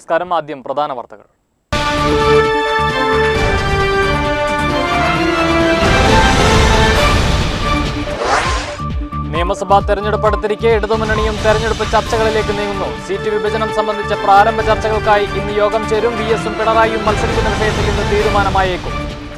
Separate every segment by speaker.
Speaker 1: നമസ്കാരം ആദ്യം പ്രധാന വാർത്തകൾ നിയമസഭാ തെരഞ്ഞെടുപ്പ് അടുത്തിരിക്കെ ഇടതുമുന്നണിയും തെരഞ്ഞെടുപ്പ് ചർച്ചകളിലേക്ക് നീങ്ങുന്നു സീറ്റ് വിഭജനം സംബന്ധിച്ച പ്രാരംഭ ചർച്ചകൾക്കായി ഇന്ന് യോഗം ചേരും വി എസും പിണറായിയും മത്സരിക്കുന്ന വിഷയത്തിൽ ഇന്ന് തീരുമാനമായേക്കും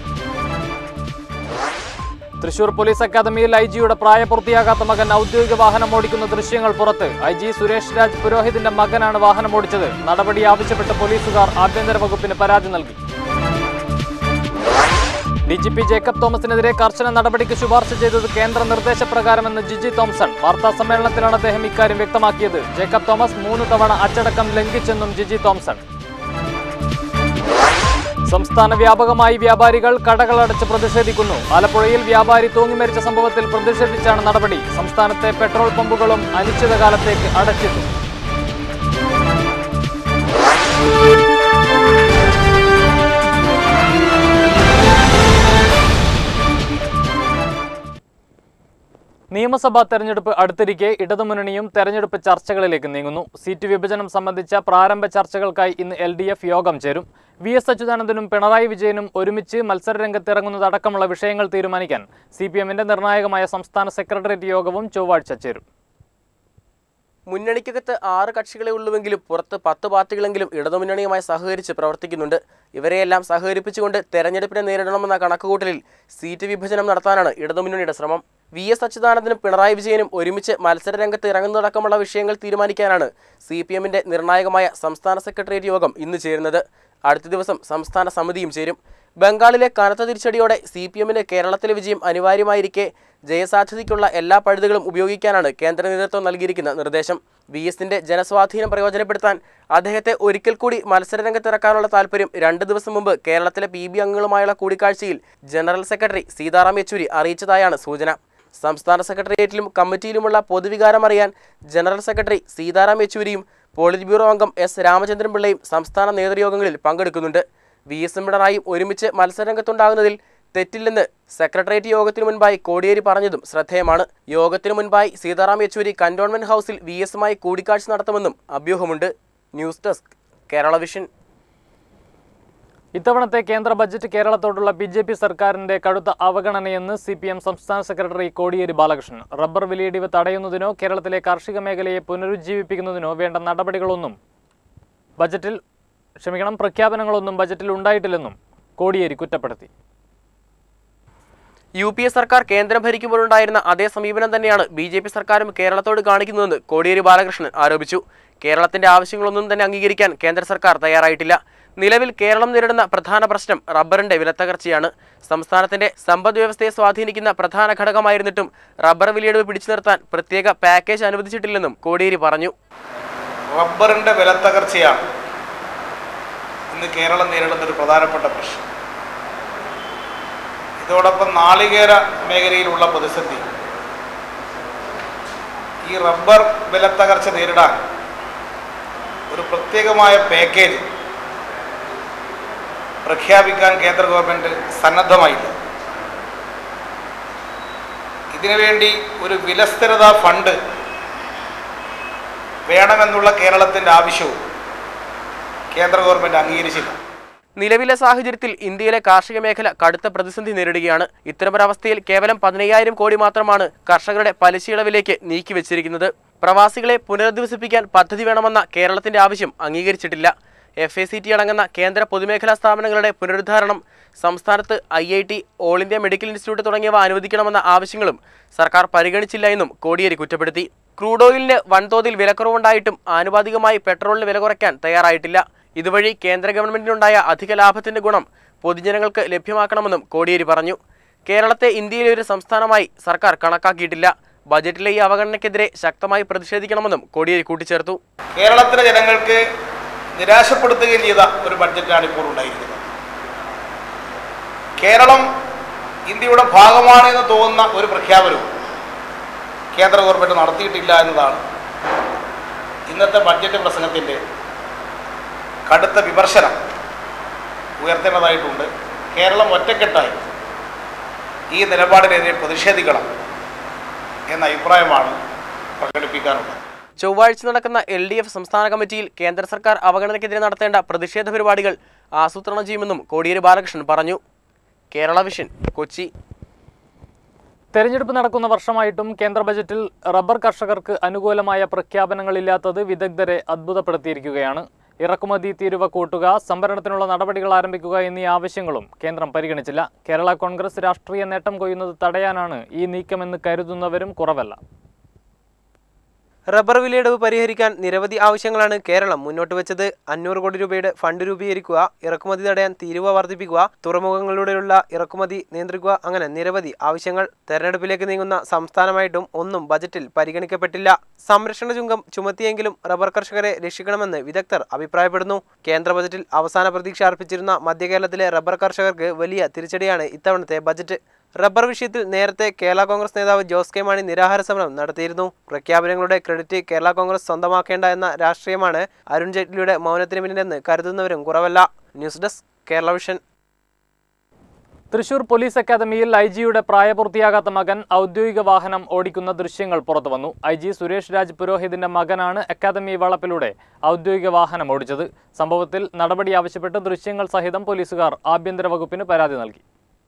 Speaker 1: തൃശൂർ പോലീസ് അക്കാദമിയിൽ ഐ ജിയുടെ പ്രായപൂർത്തിയാകാത്ത മകൻ ഔദ്യോഗിക വാഹനം ഓടിക്കുന്ന ദൃശ്യങ്ങൾ പുറത്ത് ഐ ജി സുരേഷ് രാജ് പുരോഹിതിന്റെ മകനാണ് വാഹനം ഓടിച്ചത് നടപടി ആവശ്യപ്പെട്ട് പോലീസുകാർ ആഭ്യന്തര വകുപ്പിന് പരാതി നൽകി ഡി ജി പി ജേക്കബ് തോമസിനെതിരെ കർശന നടപടിക്ക് ശുപാർശ ചെയ്തത് കേന്ദ്ര നിർദ്ദേശപ്രകാരമെന്ന് ജിജി തോംസൺ വാർത്താ സമ്മേളനത്തിലാണ് അദ്ദേഹം ഇക്കാര്യം വ്യക്തമാക്കിയത് ജേക്കബ് തോമസ് മൂന്ന് തവണ അച്ചടക്കം ലംഘിച്ചെന്നും ജിജി തോംസൺ സംസ്ഥാന വ്യാപകമായി വ്യാപാരികൾ കടകളടച്ച് പ്രതിഷേധിക്കുന്നു ആലപ്പുഴയിൽ വ്യാപാരി തൂങ്ങിമരിച്ച സംഭവത്തിൽ പ്രതിഷേധിച്ചാണ് നടപടി സംസ്ഥാനത്തെ പെട്രോൾ പമ്പുകളും അനിശ്ചിതകാലത്തേക്ക് അടച്ചിട്ടു നിയമസഭാ തെരഞ്ഞെടുപ്പ് അടുത്തിരിക്കെ ഇടതുമുന്നണിയും തെരഞ്ഞെടുപ്പ് ചർച്ചകളിലേക്ക് നീങ്ങുന്നു സീറ്റ് വിഭജനം സംബന്ധിച്ച പ്രാരംഭ ചർച്ചകൾക്കായി ഇന്ന് എൽ ഡി എഫ് യോഗം ചേരും വി എസ് അച്യുതാനന്ദനും പിണറായി വിജയനും ഒരുമിച്ച് മത്സരരംഗത്തിറങ്ങുന്നതടക്കമുള്ള വിഷയങ്ങൾ തീരുമാനിക്കാൻ സി പി എമ്മിന്റെ നിർണായകമായ സംസ്ഥാന സെക്രട്ടേറിയറ്റ് യോഗവും ചൊവ്വാഴ്ച ചേരും
Speaker 2: മുന്നണിക്കകത്ത് ആറ് കക്ഷികളെ ഉള്ളുവെങ്കിലും പുറത്ത് പത്ത് പാർട്ടികളെങ്കിലും ഇടതുമുന്നണിയുമായി സഹകരിച്ച് പ്രവർത്തിക്കുന്നുണ്ട് ഇവരെയെല്ലാം സഹകരിപ്പിച്ചുകൊണ്ട് തെരഞ്ഞെടുപ്പിനെ നേരിടണമെന്ന കണക്കുകൂട്ടലിൽ സീറ്റ് വിഭജനം നടത്താനാണ് ഇടതുമുന്നണിയുടെ ശ്രമം വി എസ് അച്യുതാനന്ദനും പിണറായി വിജയനും ഒരുമിച്ച് മത്സരരംഗത്ത് ഇറങ്ങുന്നതടക്കമുള്ള വിഷയങ്ങൾ തീരുമാനിക്കാനാണ് സി പി എമ്മിന്റെ നിർണായകമായ സംസ്ഥാന സെക്രട്ടേറിയറ്റ് യോഗം ഇന്ന് ചേരുന്നത് അടുത്ത ദിവസം സംസ്ഥാന സമിതിയും ചേരും ബംഗാളിലെ കനത്ത തിരിച്ചടിയോടെ സി പി എമ്മിന് കേരളത്തിലെ വിജയം അനിവാര്യമായിരിക്കെ ജയസാധ്യതയ്ക്കുള്ള എല്ലാ പഴുതുകളും ഉപയോഗിക്കാനാണ് കേന്ദ്ര നേതൃത്വം നൽകിയിരിക്കുന്ന നിർദ്ദേശം വി എസിന്റെ ജനസ്വാധീനം പ്രയോജനപ്പെടുത്താൻ അദ്ദേഹത്തെ ഒരിക്കൽ കൂടി മത്സരരംഗത്തിറക്കാനുള്ള താല്പര്യം രണ്ട് ദിവസം മുമ്പ് കേരളത്തിലെ പി ബി അംഗങ്ങളുമായുള്ള കൂടിക്കാഴ്ചയിൽ ജനറൽ സെക്രട്ടറി സീതാറാം യെച്ചൂരി അറിയിച്ചതായാണ് സൂചന സംസ്ഥാന സെക്രട്ടേറിയറ്റിലും കമ്മിറ്റിയിലുമുള്ള പൊതുവികാരം അറിയാൻ ജനറൽ സെക്രട്ടറി സീതാറാം യെച്ചൂരിയും പോളിറ്റ് ബ്യൂറോ അംഗം എസ് രാമചന്ദ്രൻ പിള്ളയും സംസ്ഥാന നേതൃയോഗങ്ങളിൽ പങ്കെടുക്കുന്നുണ്ട് വി എസ് പിണറായിയും ഒരുമിച്ച് മത്സരരംഗത്തുണ്ടാകുന്നതിൽ തെറ്റില്ലെന്ന് സെക്രട്ടേറിയറ്റ് യോഗത്തിനു മുൻപായി കോടിയേരി പറഞ്ഞതും ശ്രദ്ധേയമാണ് യോഗത്തിനു മുൻപായി സീതാറാം യെച്ചൂരി കന്റോൺമെന്റ് ഹൗസിൽ വി എസുമായി കൂടിക്കാഴ്ച നടത്തുമെന്നും അഭ്യൂഹമുണ്ട് ന്യൂസ് ഡെസ്ക് കേരള വിഷൻ
Speaker 1: ഇത്തവണത്തെ കേന്ദ്ര ബജറ്റ് കേരളത്തോടുള്ള ബി ജെ പി സർക്കാരിന്റെ കടുത്ത അവഗണനയെന്ന് സി പി എം സംസ്ഥാന സെക്രട്ടറി കോടിയേരി ബാലകൃഷ്ണൻ റബ്ബർ വിലയിടിവ് തടയുന്നതിനോ കേരളത്തിലെ കാർഷിക മേഖലയെ പുനരുജ്ജീവിപ്പിക്കുന്നതിനോ വേണ്ട നടപടികളൊന്നും ബജറ്റിൽ ക്ഷമിക്കണം പ്രഖ്യാപനങ്ങളൊന്നും ബജറ്റിൽ ഉണ്ടായിട്ടില്ലെന്നും കോടിയേരി കുറ്റപ്പെടുത്തി
Speaker 2: യു പി എ സർക്കാർ കേന്ദ്രം ഭരിക്കുമ്പോഴുണ്ടായിരുന്ന അതേ സമീപനം തന്നെയാണ് ബി ജെ പി സർക്കാരും കേരളത്തോട് കാണിക്കുന്നതെന്ന് കോടിയേരി ബാലകൃഷ്ണൻ ആരോപിച്ചു കേരളത്തിന്റെ ആവശ്യങ്ങളൊന്നും തന്നെ അംഗീകരിക്കാൻ കേന്ദ്ര സർക്കാർ തയ്യാറായിട്ടില്ല നിലവിൽ കേരളം നേരിടുന്ന പ്രധാന പ്രശ്നം റബ്ബറിന്റെ വിലത്തകർച്ചയാണ് സംസ്ഥാനത്തിന്റെ സമ്പദ് വ്യവസ്ഥയെ സ്വാധീനിക്കുന്ന പ്രധാന ഘടകമായിരുന്നിട്ടും റബ്ബർ വിലയിടിവ് പിടിച്ചു നിർത്താൻ പ്രത്യേക പാക്കേജ് അനുവദിച്ചിട്ടില്ലെന്നും കോടിയേരി പറഞ്ഞു
Speaker 3: റബ്ബറിൻ്റെ വിലത്തകർച്ചയാണ് ഇന്ന് കേരളം നേരിടുന്ന ഒരു പ്രധാനപ്പെട്ട പ്രശ്നം ഇതോടൊപ്പം നാളികേര മേഖലയിലുള്ള പ്രതിസന്ധി ഈ റബ്ബർ വിലത്തകർച്ച നേരിടാൻ ഒരു പ്രത്യേകമായ പാക്കേജ് പ്രഖ്യാപിക്കാൻ കേന്ദ്ര ഗവൺമെൻറ് സന്നദ്ധമായില്ല ഇതിനുവേണ്ടി ഒരു വിലസ്ഥിരതാ ഫണ്ട് വേണമെന്നുള്ള കേരളത്തിൻ്റെ ആവശ്യവും കേന്ദ്ര ഗവൺമെൻറ് അംഗീകരിച്ചില്ല
Speaker 2: നിലവിലെ സാഹചര്യത്തിൽ ഇന്ത്യയിലെ കാർഷിക മേഖല കടുത്ത പ്രതിസന്ധി നേരിടുകയാണ് ഇത്തരമൊരവസ്ഥയിൽ കേവലം പതിനയ്യായിരം കോടി മാത്രമാണ് കർഷകരുടെ പലിശയിളവിലേക്ക് നീക്കിവെച്ചിരിക്കുന്നത് പ്രവാസികളെ പുനരധിവസിപ്പിക്കാൻ പദ്ധതി വേണമെന്ന കേരളത്തിന്റെ ആവശ്യം അംഗീകരിച്ചിട്ടില്ല എഫ് എ സി ടി അടങ്ങുന്ന കേന്ദ്ര പൊതുമേഖലാ സ്ഥാപനങ്ങളുടെ പുനരുദ്ധാരണം സംസ്ഥാനത്ത് I I T all India medical institute തുടങ്ങിയവ അനുവദിക്കണമെന്ന ആവശ്യങ്ങളും സർക്കാർ പരിഗണിച്ചില്ല എന്നും കോടിയേരി കുറ്റപ്പെടുത്തി ക്രൂഡ് ഓയിലിന് വൻതോതിൽ വിലക്കുറവുണ്ടായിട്ടും ആനുപാതികമായി പെട്രോളിന് വില കുറയ്ക്കാൻ തയ്യാറായിട്ടില്ല ഇതുവഴി കേന്ദ്ര ഗവൺമെന്റിനുണ്ടായ അധിക ലാഭത്തിന്റെ ഗുണം പൊതുജനങ്ങൾക്ക് ലഭ്യമാക്കണമെന്നും കോടിയേരി പറഞ്ഞു കേരളത്തെ ഇന്ത്യയിലെ ഒരു സംസ്ഥാനമായി സർക്കാർ കണക്കാക്കിയിട്ടില്ല ബജറ്റിലെ ഈ അവഗണനയ്ക്കെതിരെ ശക്തമായി പ്രതിഷേധിക്കണമെന്നും കോടിയേരി കൂട്ടിച്ചേർത്തു
Speaker 3: കേരളത്തിലെ ജനങ്ങൾക്ക് നിരാശപ്പെടുത്തുകയും ചെയ്ത ഒരു ബഡ്ജറ്റാണ് ഇപ്പോൾ ഉണ്ടായിരിക്കുന്നത് കേരളം ഇന്ത്യയുടെ ഭാഗമാണ് എന്ന് തോന്നുന്ന ഒരു പ്രഖ്യാപനവും കേന്ദ്ര ഗവൺമെൻറ് നടത്തിയിട്ടില്ല എന്നതാണ് ഇന്നത്തെ ബഡ്ജറ്റ് പ്രസംഗത്തിൻ്റെ കടുത്ത വിമർശനം ഉയർത്തേണ്ടതായിട്ടുണ്ട് കേരളം ഒറ്റക്കെട്ടായി ഈ നിലപാടിനെതിരെ പ്രതിഷേധിക്കണം എന്ന അഭിപ്രായമാണ് പ്രകടിപ്പിക്കാനുള്ളത്
Speaker 2: ചൊവ്വാഴ്ച നടക്കുന്ന എൽ ഡി എഫ് സംസ്ഥാന കമ്മിറ്റിയിൽ കേന്ദ്ര സർക്കാർ അവഗണനയ്ക്കെതിരെ നടത്തേണ്ട പ്രതിഷേധ പരിപാടികൾ ആസൂത്രണം ചെയ്യുമെന്നും കോടിയേരി ബാലകൃഷ്ണൻ പറഞ്ഞു കേരള വിഷൻ കൊച്ചി
Speaker 1: തെരഞ്ഞെടുപ്പ് നടക്കുന്ന വർഷമായിട്ടും കേന്ദ്ര ബജറ്റിൽ റബ്ബർ കർഷകർക്ക് അനുകൂലമായ പ്രഖ്യാപനങ്ങളില്ലാത്തത് വിദഗ്ധരെ അത്ഭുതപ്പെടുത്തിയിരിക്കുകയാണ് ഇറക്കുമതി തീരുവ കൂട്ടുക സംഭരണത്തിനുള്ള നടപടികൾ ആരംഭിക്കുക എന്നീ ആവശ്യങ്ങളും കേന്ദ്രം പരിഗണിച്ചില്ല കേരള കോൺഗ്രസ് രാഷ്ട്രീയ നേട്ടം കൊയ്യുന്നത് തടയാനാണ് ഈ നീക്കമെന്ന് കരുതുന്നവരും കുറവല്ല
Speaker 4: റബ്ബർ വിലയിടിവ് പരിഹരിക്കാൻ നിരവധി ആവശ്യങ്ങളാണ് കേരളം മുന്നോട്ട് വെച്ചത് അഞ്ഞൂറ് കോടി രൂപയുടെ ഫണ്ട് രൂപീകരിക്കുക ഇറക്കുമതി തടയാൻ തീരുവ വർദ്ധിപ്പിക്കുക തുറമുഖങ്ങളിലൂടെയുള്ള ഇറക്കുമതി നിയന്ത്രിക്കുക അങ്ങനെ നിരവധി ആവശ്യങ്ങൾ തെരഞ്ഞെടുപ്പിലേക്ക് നീങ്ങുന്ന സംസ്ഥാനമായിട്ടും ഒന്നും ബജറ്റിൽ പരിഗണിക്കപ്പെട്ടില്ല സംരക്ഷണ ചുങ്കം ചുമത്തിയെങ്കിലും റബ്ബർ കർഷകരെ രക്ഷിക്കണമെന്ന് വിദഗ്ധർ അഭിപ്രായപ്പെടുന്നു കേന്ദ്ര ബജറ്റിൽ അവസാന പ്രതീക്ഷ അർപ്പിച്ചിരുന്ന മധ്യകേരളത്തിലെ റബ്ബർ കർഷകർക്ക് വലിയ തിരിച്ചടിയാണ് ഇത്തവണത്തെ ബജറ്റ് റബ്ബർ വിഷയത്തിൽ നേരത്തെ കേരള കോൺഗ്രസ് നേതാവ് ജോസ് കെ മാണി നിരാഹാര സമരം നടത്തിയിരുന്നു പ്രഖ്യാപനങ്ങളുടെ ക്രെഡിറ്റ് കേരള കോൺഗ്രസ് സ്വന്തമാക്കേണ്ട എന്ന രാഷ്ട്രീയമാണ് അരുൺ ജെയ്റ്റ്ലിയുടെ മൗനത്തിന് പിന്നിലെന്ന് കരുതുന്നവരും കുറവല്ല news desk Kerala vision
Speaker 1: Thrissur police അക്കാദമിയിൽ ഐ ജിയുടെ പ്രായപൂർത്തിയാകാത്ത മകൻ ഔദ്യോഗിക വാഹനം ഓടിക്കുന്ന ദൃശ്യങ്ങൾ പുറത്തുവന്നു ഐ ജി സുരേഷ് രാജ് പുരോഹിതിന്റെ മകനാണ് അക്കാദമി വളപ്പിലൂടെ ഔദ്യോഗിക വാഹനം ഓടിച്ചത് സംഭവത്തിൽ നടപടി ആവശ്യപ്പെട്ട് ദൃശ്യങ്ങൾ സഹിതം പോലീസുകാർ ആഭ്യന്തര വകുപ്പിന് പരാതി നൽകി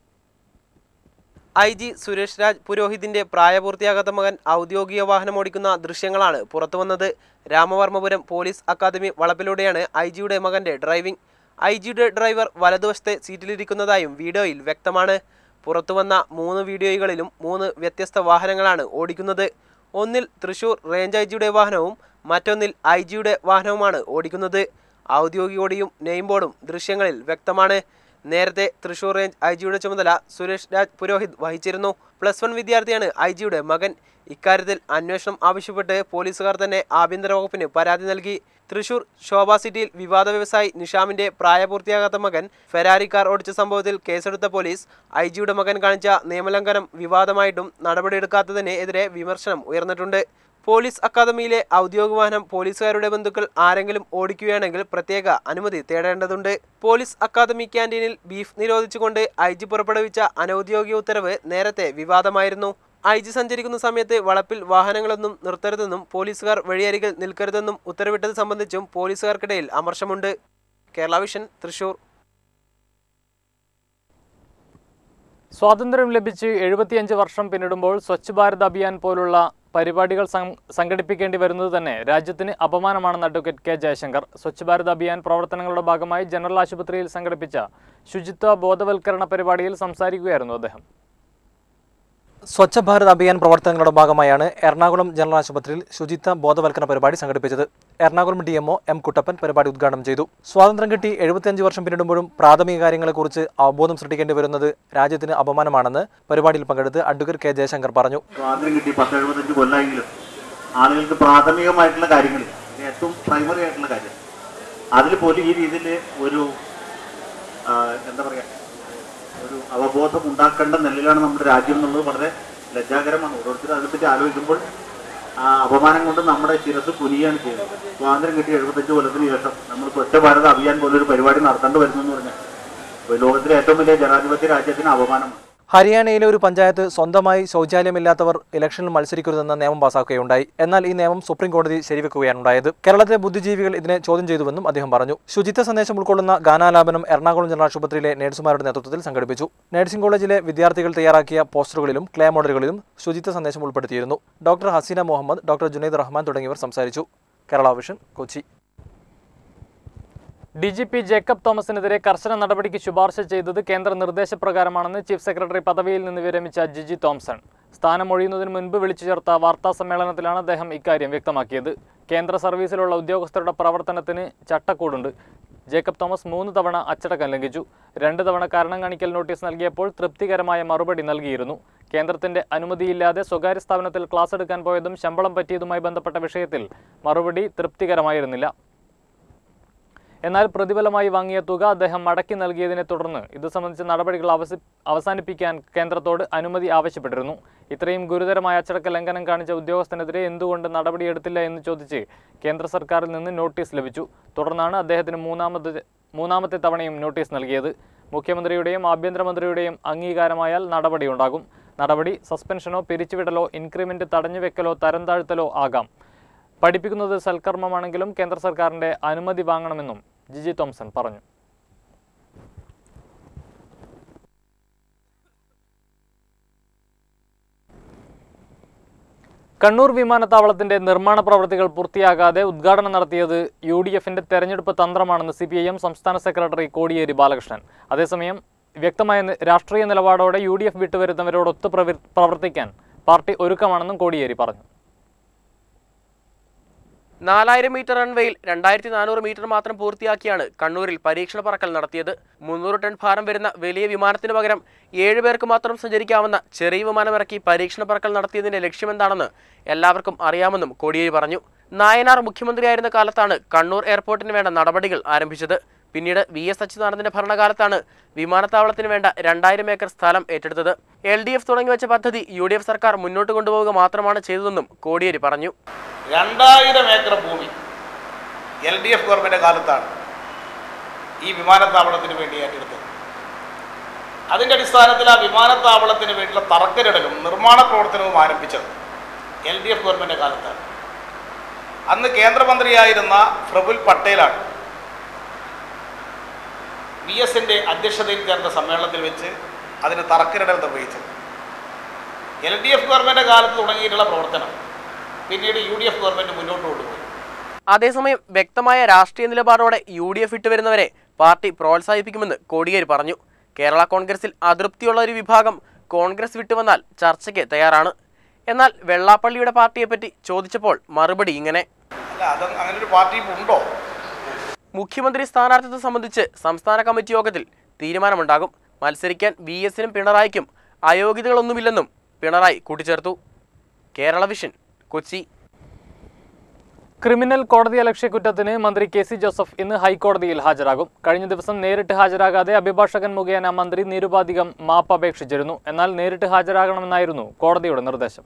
Speaker 4: ഐ ജി സുരേഷ് രാജ് പുരോഹിതിന്റെ പ്രായപൂർത്തിയാകാത്ത മകൻ ഔദ്യോഗിക വാഹനം ഓടിക്കുന്ന ദൃശ്യങ്ങളാണ് പുറത്തുവന്നത് രാമവർമ്മപുരം പോലീസ് അക്കാദമി വളപ്പിലൂടെയാണ് ഐ ജിയുടെ മകന്റെ ഡ്രൈവിംഗ് ഐ ജിയുടെ ഡ്രൈവർ വലതുവശത്തെ സീറ്റിലിരിക്കുന്നതായും വീഡിയോയിൽ വ്യക്തമാണ് പുറത്തുവന്ന മൂന്ന് വീഡിയോകളിലും മൂന്ന് വ്യത്യസ്ത വാഹനങ്ങളാണ് ഓടിക്കുന്നത് ഒന്നിൽ തൃശൂർ റേഞ്ച് ഐ ജിയുടെ വാഹനവും മറ്റൊന്നിൽ ഐ ജിയുടെ വാഹനവുമാണ് ഓടിക്കുന്നത് ഔദ്യോഗിക കൊടിയും നെയിം ബോർഡും ദൃശ്യങ്ങളിൽ വ്യക്തമാണ് നേരത്തെ തൃശൂർ റേഞ്ച് ഐ ജിയുടെ ചുമതല സുരേഷ് രാജ് പുരോഹിത് വഹിച്ചിരുന്നു പ്ലസ് വൺ വിദ്യാർത്ഥിയാണ് ഐ ജിയുടെ മകൻ ഇക്കാര്യത്തിൽ അന്വേഷണം ആവശ്യപ്പെട്ട് പോലീസുകാർ തന്നെ ആഭ്യന്തര വകുപ്പിന് പരാതി നൽകി തൃശൂർ ശോഭ സിറ്റിയിൽ വിവാദ വ്യവസായി നിഷാമിന്റെ പ്രായപൂർത്തിയാകാത്ത മകൻ ഫെരാരി കാർ ഓടിച്ച സംഭവത്തിൽ കേസെടുത്ത പോലീസ് ഐ ജിയുടെ മകൻ കാണിച്ച നിയമലംഘനം വിവാദമായിട്ടും നടപടിയെടുക്കാത്തതിന് എതിരെ വിമർശനം ഉയർന്നിട്ടുണ്ട് പോലീസ് അക്കാദമിയിലെ ഔദ്യോഗിക വാഹനം പോലീസുകാരുടെ ബന്ധുക്കൾ ആരെങ്കിലും ഓടിക്കുകയാണെങ്കിൽ പ്രത്യേക അനുമതി തേടേണ്ടതുണ്ട് പോലീസ് അക്കാദമി ക്യാന്റീനിൽ ബീഫ് നിരോധിച്ചുകൊണ്ട് ഐ ജി പുറപ്പെടുവിച്ച അനൌദ്യോഗിക ഉത്തരവ് നേരത്തെ വിവാദമായിരുന്നു ഐ ജി സഞ്ചരിക്കുന്ന സമയത്ത് വളപ്പിൽ വാഹനങ്ങളൊന്നും നിർത്തരുതെന്നും പോലീസുകാർ വഴിയരികിൽ നിൽക്കരുതെന്നും ഉത്തരവിട്ടത് സംബന്ധിച്ചും പോലീസുകാർക്കിടയിൽ അമർഷമുണ്ട് കേരള വിഷൻ തൃശൂർ
Speaker 1: സ്വാതന്ത്ര്യം ലഭിച്ച് എഴുപത്തിയഞ്ച് വർഷം പിന്നിടുമ്പോൾ സ്വച്ഛ് ഭാരത് അഭിയാൻ പോലുള്ള പരിപാടികൾ സം- സംഘടിപ്പിക്കേണ്ടി വരുന്നത് തന്നെ രാജ്യത്തിന് അപമാനമാണെന്ന് അഡ്വക്കേറ്റ് കെ ജയശങ്കർ സ്വച്ഛ് ഭാരത് അഭിയാൻ പ്രവർത്തനങ്ങളുടെ ഭാഗമായി ജനറൽ ആശുപത്രിയിൽ സംഘടിപ്പിച്ച ശുചിത്വ ബോധവൽക്കരണ പരിപാടിയിൽ സംസാരിക്കുകയായിരുന്നു അദ്ദേഹം
Speaker 5: സ്വച്ഛ ഭാരത് അഭിയാൻ പ്രവർത്തനങ്ങളുടെ ഭാഗമായാണ് എറണാകുളം ജനറൽ ആശുപത്രിയിൽ ശുചിത്വ ബോധവൽക്കരണ പരിപാടി സംഘടിപ്പിച്ചത് Ernakulam D MO M Kuttappan പരിപാടി ഉദ്ഘാടനം ചെയ്തു സ്വാതന്ത്ര്യം കിട്ടി എഴുപത്തിയഞ്ച് വർഷം പിന്നിടുമ്പോഴും പ്രാഥമിക കാര്യങ്ങളെക്കുറിച്ച് അവബോധം സൃഷ്ടിക്കേണ്ടി വരുന്നത് രാജ്യത്തിന് അപമാനമാണെന്ന് പരിപാടിയിൽ പങ്കെടുത്ത് അഡ്വക്കേറ്റ് കെ ജയശങ്കർ പറഞ്ഞു
Speaker 6: സ്വാതന്ത്ര്യം കിട്ടി പത്ത് എഴുപത്തഞ്ച് കൊല്ലമെങ്കിലും ആളുകൾക്ക് പ്രാഥമികമായിട്ടുള്ള കാര്യങ്ങൾ ഇത് ഏറ്റവും പ്രൈമറി ആയിട്ടുള്ള കാര്യം അതിൽ പോലും ഈ രീതിയിൽ ഒരു ആ, എന്താ പറയുക ഒരു അവബോധം ഉണ്ടാക്കേണ്ട നിലയിലാണ് നമ്മുടെ രാജ്യം എന്നുള്ളത് വളരെ ലജ്ജാകരമാണ് ഓരോരുത്തരും അതിനെപ്പറ്റി ആലോചിക്കുമ്പോൾ ആ അപമാനം കൊണ്ട് നമ്മുടെ ശിരസ് കുനിയാണ് ചെയ്യുന്നത് സ്വാതന്ത്ര്യം കിട്ടി എഴുപത്തഞ്ച് കൊല്ലത്തിന് ശേഷം നമ്മൾ സ്വച്ഛ ഭാരത് അഭിയാൻ പോലൊരു പരിപാടി നടത്തേണ്ടി വരുന്നു എന്ന് പറഞ്ഞാൽ ഒരു ലോകത്തിലെ ഏറ്റവും വലിയ ജനാധിപത്യ രാജ്യത്തിന് അപമാനമാണ്
Speaker 5: ഹരിയാനയിലെ ഒരു പഞ്ചായത്ത് സ്വന്തമായി ശൗചാലയമില്ലാത്തവർ ഇലക്ഷനിൽ മത്സരിക്കരുതെന്ന നിയമം പാസാക്കുകയുണ്ടായി എന്നാൽ ഈ നിയമം സുപ്രീം കോടതി ശരിവെക്കുകയാണ് ഉണ്ടായത് കേരളത്തിലെ ബുദ്ധിജീവികൾ ഇതിനെ ചോദ്യം ചെയ്തുവെന്നും അദ്ദേഹം പറഞ്ഞു ശുചിത്വ സന്ദേശം ഉൾക്കൊള്ളുന്ന ഗാനാലാപനം എറണാകുളം ജനറൽ ആശുപത്രിയിലെ നഴ്സുമാരുടെ നേതൃത്വത്തിൽ സംഘടിപ്പിച്ചു നഴ്സിംഗ് കോളേജിലെ വിദ്യാർത്ഥികൾ തയ്യാറാക്കിയ പോസ്റ്ററുകളിലും ക്ലേ മോഡലുകളിലും ശുചിത്വ സന്ദേശം ഉൾപ്പെടുത്തിയിരുന്നു ഡോക്ടർ ഹസീന മുഹമ്മദ് ഡോക്ടർ ജുനൈദ് റഹ്മാൻ തുടങ്ങിയവർ സംസാരിച്ചു Kerala vision Kochi
Speaker 1: D G P Jacob തോമസിനെതിരെ കർശന നടപടിക്ക് ശുപാർശ ചെയ്തത് കേന്ദ്ര നിർദ്ദേശപ്രകാരമാണെന്ന് ചീഫ് സെക്രട്ടറി പദവിയിൽ നിന്ന് വിരമിച്ച ജിജി തോംസൺ സ്ഥാനമൊഴിയുന്നതിന് മുൻപ് വിളിച്ചു ചേർത്ത വാർത്താ സമ്മേളനത്തിലാണ് അദ്ദേഹം ഇക്കാര്യം വ്യക്തമാക്കിയത് കേന്ദ്ര സർവീസിലുള്ള ഉദ്യോഗസ്ഥരുടെ പ്രവർത്തനത്തിന് ചട്ടക്കൂടുണ്ട് ജേക്കബ് തോമസ് മൂന്ന് തവണ അച്ചടക്കം ലംഘിച്ചു രണ്ട് തവണ കാരണം കാണിക്കൽ നോട്ടീസ് നൽകിയപ്പോൾ തൃപ്തികരമായ മറുപടി നൽകിയിരുന്നു കേന്ദ്രത്തിന്റെ അനുമതിയില്ലാതെ സ്വകാര്യ സ്ഥാപനത്തിൽ ക്ലാസ് എടുക്കാൻ പോയതും ശമ്പളം പറ്റിയതുമായി ബന്ധപ്പെട്ട വിഷയത്തിൽ മറുപടി തൃപ്തികരമായിരുന്നില്ല എന്നാൽ പ്രതിഫലമായി വാങ്ങിയ തുക അദ്ദേഹം മടക്കി നൽകിയതിനെ തുടർന്ന് ഇത് സംബന്ധിച്ച നടപടികൾ അവസ അവസാനിപ്പിക്കാൻ കേന്ദ്രത്തോട് അനുമതി ആവശ്യപ്പെട്ടിരുന്നു ഇത്രയും ഗുരുതരമായ അച്ചടക്ക ലംഘനം കാണിച്ച ഉദ്യോഗസ്ഥനെതിരെ എന്തുകൊണ്ട് നടപടിയെടുത്തില്ല എന്ന് ചോദിച്ച് കേന്ദ്ര സർക്കാരിൽ നിന്ന് നോട്ടീസ് ലഭിച്ചു തുടർന്നാണ് അദ്ദേഹത്തിന് മൂന്നാമത് മൂന്നാമത്തെ തവണയും നോട്ടീസ് നൽകിയത് മുഖ്യമന്ത്രിയുടെയും ആഭ്യന്തരമന്ത്രിയുടെയും അംഗീകാരമായാൽ നടപടിയുണ്ടാകും നടപടി സസ്പെൻഷനോ പിരിച്ചുവിടലോ ഇൻക്രിമെന്റ് തടഞ്ഞുവെക്കലോ തരം താഴ്ത്തലോ ആകാം പഠിപ്പിക്കുന്നത് സൽക്കർമ്മമാണെങ്കിലും കേന്ദ്ര സർക്കാരിന്റെ അനുമതി വാങ്ങണമെന്നും ജിജി തോംസൺ പറഞ്ഞു കണ്ണൂർ വിമാനത്താവളത്തിന്റെ നിർമ്മാണ പ്രവൃത്തികൾ പൂർത്തിയാകാതെ ഉദ്ഘാടനം നടത്തിയത് യു ഡി എഫിന്റെ തെരഞ്ഞെടുപ്പ് തന്ത്രമാണെന്ന് സി പി ഐ എം സംസ്ഥാന സെക്രട്ടറി കോടിയേരി ബാലകൃഷ്ണൻ അതേസമയം വ്യക്തമായ നി- രാഷ്ട്രീയ നിലപാടോടെ യു ഡി എഫ് വിട്ടുവരുന്നവരോടൊത്ത് പ്രവർ- പ്രവർത്തിക്കാൻ പാർട്ടി ഒരുക്കമാണെന്നും കോടിയേരി പറഞ്ഞു
Speaker 2: നാലായിരം മീറ്റർ റൺവേയിൽ രണ്ടായിരത്തി നാനൂറ് മീറ്റർ മാത്രം പൂർത്തിയാക്കിയാണ് കണ്ണൂരിൽ പരീക്ഷണ പറക്കൽ നടത്തിയത് മുന്നൂറ് ടൺ ഭാരം വരുന്ന വലിയ വിമാനത്തിന് പകരം ഏഴ് പേർക്ക് മാത്രം സഞ്ചരിക്കാവുന്ന ചെറിയ വിമാനമിറക്കി പരീക്ഷണ പറക്കൽ നടത്തിയതിന്റെ ലക്ഷ്യമെന്താണെന്ന് എല്ലാവർക്കും അറിയാമെന്നും കോടിയേരി പറഞ്ഞു നായനാർ മുഖ്യമന്ത്രിയായിരുന്ന കാലത്താണ് കണ്ണൂർ എയർപോർട്ടിന് വേണ്ട നടപടികൾ ആരംഭിച്ചത് പിന്നീട് വി എസ് അച്യുതാനന്ദന്റെ ഭരണകാലത്താണ് വിമാനത്താവളത്തിന് വേണ്ട രണ്ടായിരം ഏക്കർ സ്ഥലം ഏറ്റെടുത്തത് എൽ ഡി എഫ് തുടങ്ങിവെച്ച പദ്ധതി യു ഡി എഫ് സർക്കാർ മുന്നോട്ട് കൊണ്ടുപോവുക മാത്രമാണ് ചെയ്തതെന്നും കോടിയേരി പറഞ്ഞു
Speaker 3: രണ്ടായിരം ഏക്കർ ഭൂമി എൽ ഡി എഫ് ഗവൺമെൻറ് കാലത്താണ് ഈ വിമാനത്താവളത്തിന് വേണ്ടി ഏറ്റെടുത്തത് അതിൻ്റെ അടിസ്ഥാനത്തിൽ ആ വിമാനത്താവളത്തിന് വേണ്ടിയുള്ള തറക്കല്ലിടലും നിർമ്മാണ പ്രവർത്തനവും ആരംഭിച്ചത് എൽ ഡി എഫ് ഗവൺമെൻറ് കാലത്താണ് അന്ന് കേന്ദ്രമന്ത്രിയായിരുന്ന പ്രഫുൽ പട്ടേലാണ് വി എസിൻ്റെ അധ്യക്ഷതയിൽ ചേർന്ന സമ്മേളനത്തിൽ വെച്ച് അതിന് തറക്കല്ലിടൽ നിർവഹിച്ചത് എൽ ഡി എഫ് ഗവൺമെൻറ് കാലത്ത് തുടങ്ങിയിട്ടുള്ള പ്രവർത്തനം പിന്നീട് യു ഡി എഫ് ഗവൺമെൻറ് മുന്നോട്ട് കൊണ്ടുപോയി
Speaker 2: അതേസമയം വ്യക്തമായ രാഷ്ട്രീയ നിലപാടോടെ യു ഡി എഫ് ഇട്ടുവരുന്നവരെ പാർട്ടി പ്രോത്സാഹിപ്പിക്കുമെന്ന് കോടിയേരി പറഞ്ഞു കേരള കോൺഗ്രസിൽ അതൃപ്തിയുള്ള ഒരു വിഭാഗം കോൺഗ്രസ് വിട്ടുവന്നാൽ ചർച്ചയ്ക്ക് തയ്യാറാണ് എന്നാൽ വെള്ളാപ്പള്ളിയുടെ പാർട്ടിയെപ്പറ്റി ചോദിച്ചപ്പോൾ മറുപടി ഇങ്ങനെ
Speaker 3: അല്ല അത് അങ്ങനെ ഒരു പാർട്ടി ഉണ്ടോ
Speaker 2: മുഖ്യമന്ത്രി സ്ഥാനാർത്ഥിത്വം സംബന്ധിച്ച് സംസ്ഥാന കമ്മിറ്റി യോഗത്തിൽ തീരുമാനമുണ്ടാകും മത്സരിക്കാൻ വി എസിനും പിണറായിക്കും അയോഗ്യതകളൊന്നുമില്ലെന്നും പിണറായി കൂട്ടിച്ചേർത്തു കേരള വിഷൻ കൊച്ചി
Speaker 1: ക്രിമിനൽ കോടതി അലക്ഷ്യക്കുറ്റത്തിന് മന്ത്രി കെ സി ജോസഫ് ഇന്ന് ഹൈക്കോടതിയിൽ ഹാജരാകും കഴിഞ്ഞ ദിവസം നേരിട്ട് ഹാജരാകാതെ അഭിഭാഷകൻ മുഖേന മന്ത്രി നിരുപാധികം മാപ്പ് അപേക്ഷിച്ചിരുന്നു എന്നാൽ നേരിട്ട് ഹാജരാകണമെന്നായിരുന്നു കോടതിയുടെ നിർദ്ദേശം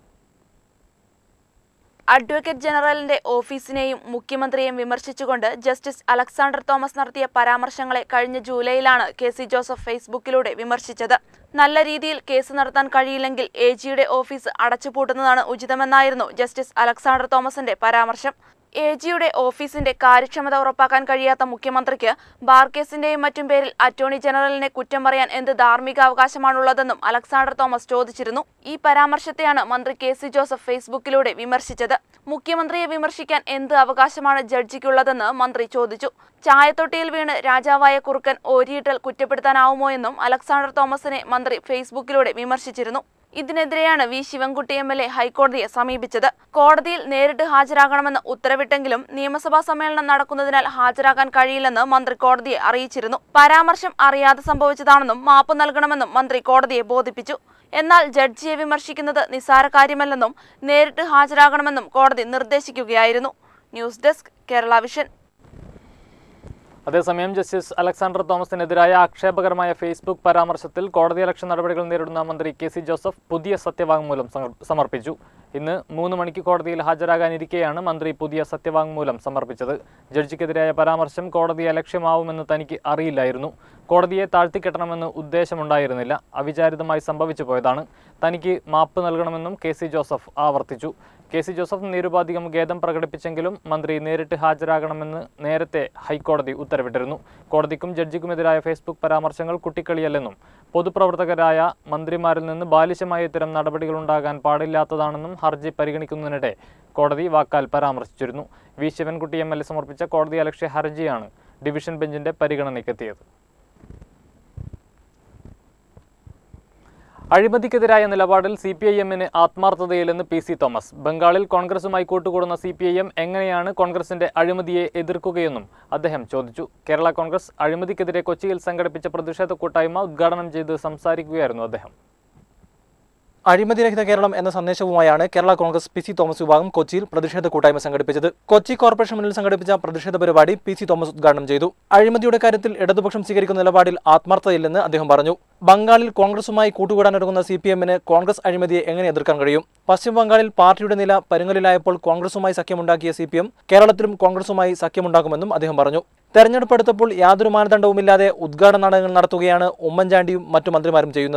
Speaker 7: അഡ്വക്കേറ്റ് ജനറലിന്റെ ഓഫീസിനെയും മുഖ്യമന്ത്രിയെയും വിമർശിച്ചുകൊണ്ട് ജസ്റ്റിസ് അലക്സാണ്ടർ തോമസ് നടത്തിയ പരാമർശങ്ങളെ കഴിഞ്ഞ ജൂലൈയിലാണ് കെ സി ജോസഫ് ഫേസ്ബുക്കിലൂടെ വിമർശിച്ചത് നല്ല രീതിയിൽ കേസ് നടത്താൻ കഴിയില്ലെങ്കിൽ എ ജിയുടെ ഓഫീസ് അടച്ചുപൂട്ടുന്നതാണ് ഉചിതമെന്നായിരുന്നു ജസ്റ്റിസ് അലക്സാണ്ടർ തോമസിന്റെ പരാമർശം എ ജിയുടെ ഓഫീസിന്റെ കാര്യക്ഷമത ഉറപ്പാക്കാൻ കഴിയാത്ത മുഖ്യമന്ത്രിക്ക് ബാർ കേസിന്റെയും മറ്റും പേരിൽ അറ്റോർണി ജനറലിനെ കുറ്റം പറയാൻ എന്ത് ധാർമ്മിക അവകാശമാണുള്ളതെന്നും അലക്സാണ്ടർ തോമസ് ചോദിച്ചിരുന്നു ഈ പരാമർശത്തെയാണ് മന്ത്രി കെ സി ജോസഫ് ഫേസ്ബുക്കിലൂടെ വിമർശിച്ചത് മുഖ്യമന്ത്രിയെ വിമർശിക്കാൻ എന്ത് അവകാശമാണ് ജഡ്ജിക്കുള്ളതെന്ന് മന്ത്രി ചോദിച്ചു ചായത്തൊട്ടിയിൽ വീണ് രാജാവായ കുറുക്കൻ ഓരിയിട്ടൽ കുറ്റപ്പെടുത്താനാവുമോ എന്നും അലക്സാണ്ടർ തോമസിനെ മന്ത്രി ഫേസ്ബുക്കിലൂടെ വിമർശിച്ചിരുന്നു ഇതിനെതിരെയാണ് V Sivankutty M L A ഹൈക്കോടതിയെ സമീപിച്ചത് കോടതിയിൽ നേരിട്ട് ഹാജരാകണമെന്ന് ഉത്തരവിട്ടെങ്കിലും നിയമസഭാ സമ്മേളനം നടക്കുന്നതിനാൽ ഹാജരാകാൻ കഴിയില്ലെന്ന് മന്ത്രി കോടതിയെ അറിയിച്ചിരുന്നു പരാമർശം അറിയാതെ സംഭവിച്ചതാണെന്നും മാപ്പ് നൽകണമെന്നും മന്ത്രി കോടതിയെ ബോധിപ്പിച്ചു എന്നാൽ ജഡ്ജിയെ വിമർശിക്കുന്നത് നിസ്സാര കാര്യമല്ലെന്നും നേരിട്ട് ഹാജരാകണമെന്നും കോടതി നിർദ്ദേശിക്കുകയായിരുന്നു ന്യൂസ് ഡെസ്ക് കേരള വിഷൻ
Speaker 1: അതേസമയം ജസ്റ്റിസ് അലക്സാണ്ടർ തോമസിനെതിരായ ആക്ഷേപകരമായ ഫേസ്ബുക്ക് പരാമർശത്തിൽ കോടതി അലക്ഷ്യ നടപടികൾ നേരിടുന്ന മന്ത്രി കെ സി ജോസഫ് പുതിയ സത്യവാങ്മൂലം സമർ- സമർപ്പിച്ചു ഇന്ന് മൂന്ന് മണിക്ക് കോടതിയിൽ ഹാജരാകാനിരിക്കെയാണ് മന്ത്രി പുതിയ സത്യവാങ്മൂലം സമർപ്പിച്ചത് ജഡ്ജിക്കെതിരായ പരാമർശം കോടതി അലക്ഷ്യമാവുമെന്ന് തനിക്ക് അറിയില്ലായിരുന്നു കോടതിയെ താഴ്ത്തിക്കെട്ടണമെന്ന് ഉദ്ദേശമുണ്ടായിരുന്നില്ല അവിചാരിതമായി സംഭവിച്ചു പോയതാണ് തനിക്ക് മാപ്പ് നൽകണമെന്നും കെ സി ജോസഫ് ആവർത്തിച്ചു കെ സി ജോസഫ് നിരുപാധികം ഖേദം പ്രകടിപ്പിച്ചെങ്കിലും മന്ത്രി നേരിട്ട് ഹാജരാകണമെന്ന് നേരത്തെ ഹൈക്കോടതി ഉത്തരവിട്ടിരുന്നു കോടതിക്കും ജഡ്ജിക്കുമെതിരായ ഫേസ്ബുക്ക് പരാമർശങ്ങൾ കുട്ടിക്കളിയല്ലെന്നും പൊതുപ്രവർത്തകരായ മന്ത്രിമാരിൽ നിന്ന് ബാലിശമായ ഇത്തരം നടപടികളുണ്ടാകാൻ പാടില്ലാത്തതാണെന്നും ഹർജി പരിഗണിക്കുന്നതിനിടെ കോടതി വാക്കാൽ പരാമർശിച്ചിരുന്നു V Sivankutty M L A സമർപ്പിച്ച കോടതി അലക്ഷ്യ ഹർജിയാണ് ഡിവിഷൻ ബെഞ്ചിന്റെ പരിഗണനയ്ക്കെത്തിയത് അഴിമതിക്കെതിരായ നിലപാടിൽ സി പി ഐ എമ്മിന് ആത്മാർത്ഥതയില്ലെന്ന് പി സി തോമസ് ബംഗാളിൽ കോൺഗ്രസുമായി കൂട്ടുകൂടുന്ന സി പി ഐ എം എങ്ങനെയാണ് കോൺഗ്രസിന്റെ അഴിമതിയെ എതിർക്കുകയെന്നും അദ്ദേഹം ചോദിച്ചു കേരള കോൺഗ്രസ് അഴിമതിക്കെതിരെ കൊച്ചിയിൽ സംഘടിപ്പിച്ച പ്രതിഷേധ കൂട്ടായ്മ ഉദ്ഘാടനം ചെയ്ത് സംസാരിക്കുകയായിരുന്നു അദ്ദേഹം
Speaker 5: അഴിമതിരഹിത കേരളം എന്ന സന്ദേശവുമായാണ് കേരള കോൺഗ്രസ് പി സി തോമസ് വിഭാഗം കൊച്ചിയിൽ പ്രതിഷേധ കൂട്ടായ്മ സംഘടിപ്പിച്ചത് കൊച്ചി കോർപ്പറേഷൻ മുന്നിൽ സംഘടിപ്പിച്ച പ്രതിഷേധ പരിപാടി പി സി തോമസ് ഉദ്ഘാടനം ചെയ്തു അഴിമതിയുടെ കാര്യത്തിൽ ഇടതുപക്ഷം സ്വീകരിക്കുന്ന നിലപാടിൽ ആത്മാർത്ഥതയില്ലെന്ന് അദ്ദേഹം പറഞ്ഞു ബംഗാളിൽ കോൺഗ്രസുമായി കൂട്ടുകൂടാനൊരുങ്ങുന്ന സി പി എമ്മിന് കോൺഗ്രസ് അഴിമതിയെ എങ്ങനെ എതിർക്കാൻ കഴിയും പശ്ചിമ ബംഗാളിൽ പാർട്ടിയുടെ നില പരുങ്ങലിലായപ്പോൾ കോൺഗ്രസുമായി സഖ്യമുണ്ടാക്കിയ സി പി എം കേരളത്തിലും കോൺഗ്രസുമായി സഖ്യമുണ്ടാക്കുമെന്നും അദ്ദേഹം പറഞ്ഞു തെരഞ്ഞെടുപ്പ് എടുത്തപ്പോൾ യാതൊരു മാനദണ്ഡവുമില്ലാതെ ഉദ്ഘാടന നാടകങ്ങൾ നടത്തുകയാണ് ഉമ്മൻചാണ്ടിയും മറ്റു മന്ത്രിമാരും ചെയ്യുന്നത്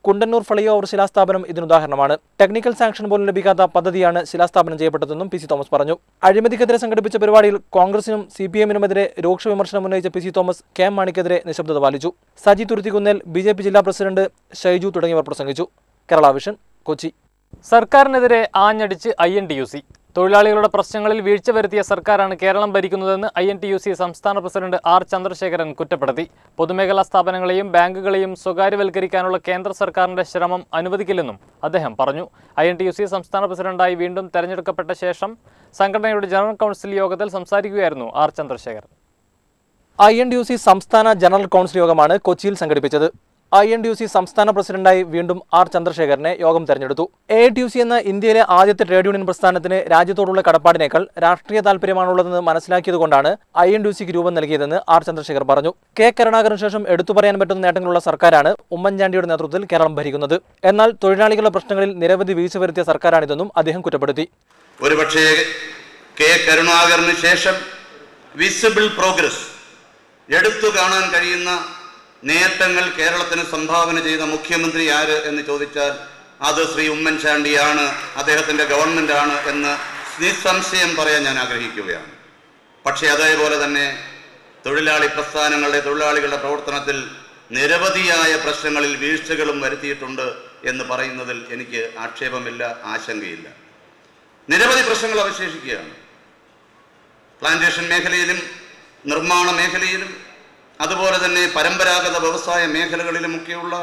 Speaker 5: കുണ്ടന്നൂർ ഫ്ലൈ ഓവർ ശിലാസ്ഥാപനം ഇതിനുദാഹരണമാണ് ടെക്നിക്കൽ സാങ്ഷൻ പോലും ലഭിക്കാത്ത പദ്ധതിയാണ് ശിലാസ്ഥാപനം ചെയ്യപ്പെട്ടതെന്നും പി സി തോമസ് പറഞ്ഞു അഴിമതിക്കെതിരെ സംഘടിപ്പിച്ച പരിപാടിയിൽ കോൺഗ്രസിനും സി പി എമ്മിനുമെതിരെ രൂക്ഷ വിമർശനം ഉന്നയിച്ച P C Thomas K M മാണിക്കെതിരെ നിശബ്ദത പാലിച്ചു Saji Thuruthikunnel B J P ജില്ലാ പ്രസിഡന്റ് ഷൈജു തുടങ്ങിയവർ പ്രസംഗിച്ചു കേരള വിഷൻ കൊച്ചി
Speaker 1: സർക്കാരിനെതിരെ ആഞ്ഞടിച്ച് I N T U C തൊഴിലാളികളുടെ പ്രശ്നങ്ങളിൽ വീഴ്ച വരുത്തിയ സർക്കാരാണ് കേരളം ഭരിക്കുന്നതെന്ന് I N T U C സംസ്ഥാന പ്രസിഡന്റ് ആർ ചന്ദ്രശേഖരൻ കുറ്റപ്പെടുത്തി പൊതുമേഖലാ സ്ഥാപനങ്ങളെയും ബാങ്കുകളെയും സ്വകാര്യവൽക്കരിക്കാനുള്ള കേന്ദ്ര സർക്കാരിന്റെ ശ്രമം അനുവദിക്കില്ലെന്നും അദ്ദേഹം പറഞ്ഞു I N T U C സംസ്ഥാന പ്രസിഡന്റായി വീണ്ടും തെരഞ്ഞെടുക്കപ്പെട്ട ശേഷം സംഘടനയുടെ ജനറൽ കൗൺസിൽ യോഗത്തിൽ സംസാരിക്കുകയായിരുന്നു R Chandrasekharan
Speaker 5: I N D U C സംസ്ഥാന ജനറൽ കൗൺസിൽ യോഗമാണ് കൊച്ചിയിൽ സംഘടിപ്പിച്ചത് I N D U C സംസ്ഥാന പ്രസിഡന്റായി വീണ്ടും ആർ ചന്ദ്രശേഖരനെ യോഗം തെരഞ്ഞെടുത്തു എ ടി യു സി എന്ന ഇന്ത്യയിലെ ആദ്യത്തെ ട്രേഡ് യൂണിയൻ പ്രസ്ഥാനത്തിന് രാജ്യത്തോടുള്ള കടപ്പാടിനേക്കാൾ രാഷ്ട്രീയ താല്പര്യമാണുള്ളതെന്ന് മനസ്സിലാക്കിയതുകൊണ്ടാണ് ഐ എൻ ഡി യു സിക്ക് രൂപം നൽകിയതെന്ന് ആർ ചന്ദ്രശേഖർ പറഞ്ഞു കെ കരുണാകരന് ശേഷം എടുത്തു പറയാൻ പറ്റുന്ന നേട്ടങ്ങളുള്ള സർക്കാരാണ് ഉമ്മൻചാണ്ടിയുടെ നേതൃത്വത്തിൽ കേരളം ഭരിക്കുന്നത് എന്നാൽ തൊഴിലാളികളുടെ പ്രശ്നങ്ങളിൽ നിരവധി വീഴ്ച വരുത്തിയ സർക്കാരാണിതെന്നും അദ്ദേഹം കുറ്റപ്പെടുത്തി
Speaker 8: ഒരുപക്ഷേ കെ കരുണാകരന് ശേഷം വിസിബിൾ പ്രോഗ്രസ് എടുത്തു കാണാൻ കഴിയുന്ന നേട്ടങ്ങൾ കേരളത്തിന് സംഭാവന ചെയ്ത മുഖ്യമന്ത്രി ആര് എന്ന് ചോദിച്ചാൽ അത് ശ്രീ ഉമ്മൻചാണ്ടിയാണ് അദ്ദേഹത്തിന്റെ ഗവൺമെന്റ് ആണ് എന്ന് നിസ്സംശയം പറയാൻ ഞാൻ ആഗ്രഹിക്കുകയാണ് പക്ഷേ അതേപോലെ തന്നെ തൊഴിലാളി പ്രസ്ഥാനങ്ങളുടെ തൊഴിലാളികളുടെ പ്രവർത്തനത്തിൽ നിരവധിയായ പ്രശ്നങ്ങളിൽ വീഴ്ചകളും വരുത്തിയിട്ടുണ്ട് എന്ന് പറയുന്നതിൽ എനിക്ക് ആക്ഷേപമില്ല ആശങ്കയില്ല നിരവധി പ്രശ്നങ്ങൾ അവശേഷിക്കുകയാണ് പ്ലാന്റേഷൻ മേഖലയിലും നിർമ്മാണ മേഖലയിലും അതുപോലെ തന്നെ പരമ്പരാഗത വ്യവസായ മേഖലകളിലുമൊക്കെയുള്ള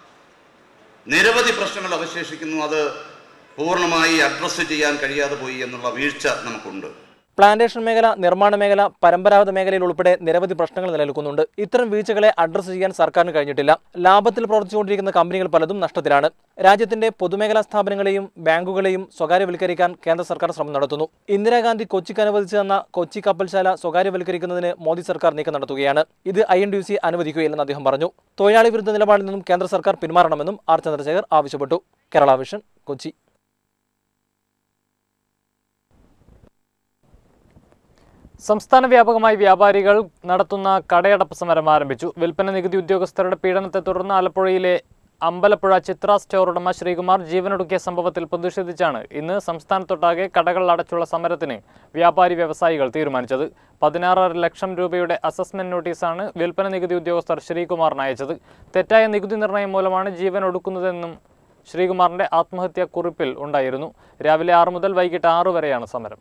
Speaker 8: നിരവധി പ്രശ്നങ്ങൾ അവശേഷിക്കുന്നു അത് പൂർണ്ണമായി അഡ്രസ്സ് ചെയ്യാൻ കഴിയാതെ പോയി എന്നുള്ള വീഴ്ച നമുക്കുണ്ട്
Speaker 5: പ്ലാന്റേഷൻ മേഖല നിർമ്മാണ മേഖല പരമ്പരാഗത മേഖലയിൽ ഉൾപ്പെടെ നിരവധി പ്രശ്നങ്ങൾ നിലനിൽക്കുന്നുണ്ട് ഇത്തരം വീഴ്ചകളെ അഡ്രസ്സ് ചെയ്യാൻ സർക്കാരിന് കഴിഞ്ഞിട്ടില്ല ലാഭത്തിൽ പ്രവർത്തിച്ചുകൊണ്ടിരിക്കുന്ന കമ്പനികൾ പലതും നഷ്ടത്തിലാണ് രാജ്യത്തിന്റെ പൊതുമേഖലാ സ്ഥാപനങ്ങളെയും ബാങ്കുകളെയും സ്വകാര്യവൽക്കരിക്കാൻ കേന്ദ്ര സർക്കാർ ശ്രമം നടത്തുന്നു ഇന്ദിരാഗാന്ധി കൊച്ചിക്ക് അനുവദിച്ചു തന്ന കൊച്ചി കപ്പൽശാല സ്വകാര്യവൽക്കരിക്കുന്നതിന് മോദി സർക്കാർ നീക്കം നടത്തുകയാണ് ഇത് ഐ എൻ ഡി സി അനുവദിക്കുകയില്ലെന്ന് അദ്ദേഹം പറഞ്ഞു തൊഴിലാളി വിരുദ്ധ നിലപാടിൽ നിന്നും കേന്ദ്ര സർക്കാർ പിന്മാറണമെന്നും ആർ ചന്ദ്രശേഖർ ആവശ്യപ്പെട്ടു കേരള വിഷൻ കൊച്ചി
Speaker 1: സംസ്ഥാന വ്യാപകമായി വ്യാപാരികൾ നടത്തുന്ന കടയടപ്പ് സമരം ആരംഭിച്ചു വിൽപ്പന നികുതി ഉദ്യോഗസ്ഥരുടെ പീഡനത്തെ തുടർന്ന് ആലപ്പുഴയിലെ അമ്പലപ്പുഴ ചിത്ര സ്റ്റോർ ഉടമ ശ്രീകുമാർ ജീവനൊടുക്കിയ സംഭവത്തിൽ പ്രതിഷേധിച്ചാണ് ഇന്ന് സംസ്ഥാനത്തൊട്ടാകെ കടകൾ അടച്ചുള്ള സമരത്തിന് വ്യാപാരി വ്യവസായികൾ തീരുമാനിച്ചത് പതിനാറര ലക്ഷം രൂപയുടെ അസസ്മെന്റ് നോട്ടീസാണ് വിൽപ്പന നികുതി ഉദ്യോഗസ്ഥർ ശ്രീകുമാറിന് അയച്ചത് തെറ്റായ നികുതി നിർണ്ണയം മൂലമാണ് ജീവൻ ഒടുക്കുന്നതെന്നും ശ്രീകുമാറിന്റെ ആത്മഹത്യാ കുറിപ്പിൽ ഉണ്ടായിരുന്നു രാവിലെ ആറ് മുതൽ വൈകിട്ട് ആറു വരെയാണ് സമരം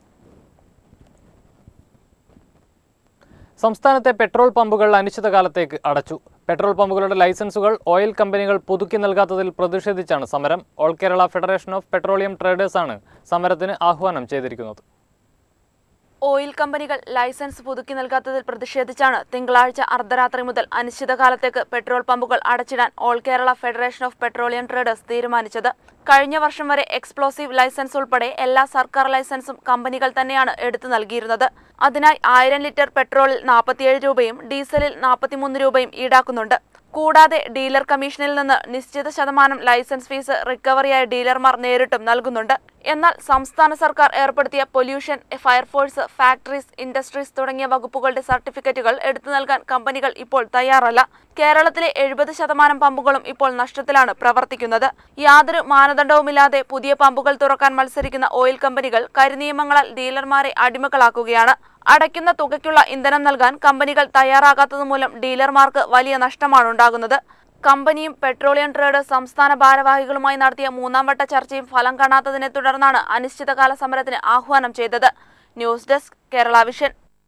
Speaker 1: സംസ്ഥാനത്തെ പെട്രോൾ പമ്പുകൾ അനിശ്ചിതകാലത്തേക്ക് അടച്ചു പെട്രോൾ പമ്പുകളുടെ ലൈസൻസുകൾ ഓയിൽ കമ്പനികൾ പുതുക്കി നൽകാത്തതിൽ പ്രതിഷേധിച്ചാണ് സമരം all Kerala federation of petroleum ട്രേഡേഴ്സാണ് സമരത്തിന് ആഹ്വാനം ചെയ്തിരിക്കുന്നത്
Speaker 7: ഓയിൽ കമ്പനികൾ ലൈസൻസ് പുതുക്കി നൽകാത്തതിൽ പ്രതിഷേധിച്ചാണ് തിങ്കളാഴ്ച അർദ്ധരാത്രി മുതൽ അനിശ്ചിതകാലത്തേക്ക് പെട്രോൾ പമ്പുകൾ അടച്ചിടാൻ all Kerala federation of petroleum traders തീരുമാനിച്ചത് കഴിഞ്ഞ വർഷം വരെ എക്സ്പ്ലോസീവ് ലൈസൻസ് ഉൾപ്പെടെ എല്ലാ സർക്കാർ ലൈസൻസും കമ്പനികൾ തന്നെയാണ് എടുത്തു നൽകിയിരുന്നത് അതിനായി ആയിരം ലിറ്റർ പെട്രോളിൽ നാൽപ്പത്തിയേഴ് രൂപയും ഡീസലിൽ നാൽപ്പത്തിമൂന്ന് രൂപയും ഈടാക്കുന്നുണ്ട് കൂടാതെ ഡീലർ കമ്മീഷനിൽ നിന്ന് നിശ്ചിത ശതമാനം ലൈസൻസ് ഫീസ് റിക്കവറിയായ ഡീലർമാർ നേരിട്ടും നൽകുന്നുണ്ട് എന്നാൽ സംസ്ഥാന സർക്കാർ ഏർപ്പെടുത്തിയ പൊല്യൂഷൻ ഫയർഫോഴ്സ് ഫാക്ടറീസ് ഇൻഡസ്ട്രീസ് തുടങ്ങിയ വകുപ്പുകളുടെ സർട്ടിഫിക്കറ്റുകൾ എടുത്തു നൽകാൻ കമ്പനികൾ ഇപ്പോൾ തയ്യാറല്ല കേരളത്തിലെ എഴുപത് ശതമാനം പമ്പുകളും ഇപ്പോൾ നഷ്ടത്തിലാണ് പ്രവർത്തിക്കുന്നത് യാതൊരു മാനദണ്ഡവുമില്ലാതെ പുതിയ പമ്പുകൾ തുറക്കാൻ മത്സരിക്കുന്ന ഓയിൽ കമ്പനികൾ കരിനിയമങ്ങളാൽ ഡീലർമാരെ അടിമകളാക്കുകയാണ് അടയ്ക്കുന്ന തുകയ്ക്കുള്ള ഇന്ധനം നൽകാൻ കമ്പനികൾ തയ്യാറാകാത്തതുമൂലം ഡീലർമാർക്ക് വലിയ നഷ്ടമാണ് ഉണ്ടാകുന്നത് കമ്പനിയും പെട്രോളിയം ട്രേഡേഴ്സ് സംസ്ഥാന ഭാരവാഹികളുമായി നടത്തിയ മൂന്നാം വട്ട ചർച്ചയും ഫലം കാണാത്തതിനെ തുടർന്നാണ് അനിശ്ചിതകാല സമരത്തിന് ആഹ്വാനം ചെയ്തത് news desk Kerala vision